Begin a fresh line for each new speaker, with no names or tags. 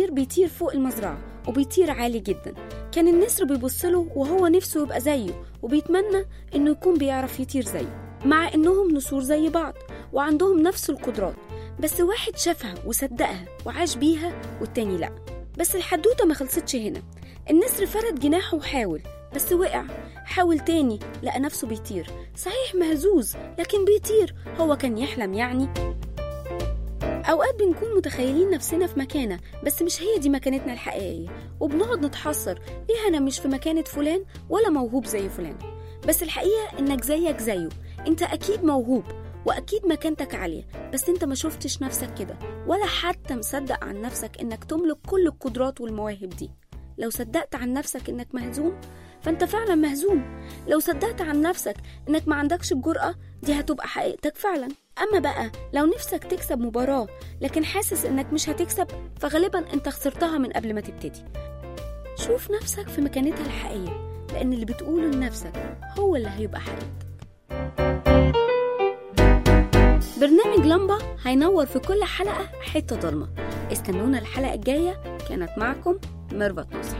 الطير بيطير فوق المزرعة وبيطير عالي جدا كان النسر بيبصله وهو نفسه يبقى زيه وبيتمنى إنه يكون بيعرف يطير زيه مع إنهم نسور زي بعض وعندهم نفس القدرات بس واحد شافها وصدقها وعاش بيها والتاني لأ بس الحدوتة ما خلصتش هنا النسر فرد جناحه وحاول بس وقع حاول تاني لقى نفسه بيطير صحيح مهزوز لكن بيطير هو كان يحلم يعني أوقات بنكون متخيلين نفسنا في مكانة بس مش هي دي مكانتنا الحقيقية وبنقعد نتحسر ليه أنا مش في مكانة فلان ولا موهوب زي فلان بس الحقيقة إنك زيك زيه أنت أكيد موهوب وأكيد مكانتك عالية بس أنت ما شفتش نفسك كده ولا حتى مصدق عن نفسك إنك تملك كل القدرات والمواهب دي لو صدقت عن نفسك إنك مهزوم فأنت فعلا مهزوم لو صدقت عن نفسك إنك ما عندكش الجرأة دي هتبقى حقيقتك فعلا أما بقى لو نفسك تكسب مباراة لكن حاسس إنك مش هتكسب فغالبا أنت خسرتها من قبل ما تبتدي شوف نفسك في مكانتها الحقيقية لأن اللي بتقوله لنفسك هو اللي هيبقى حقيقتك برنامج لمبة هينور في كل حلقة حتة ضلمة استنونا الحلقة الجاية كانت معكم ميرفت نصر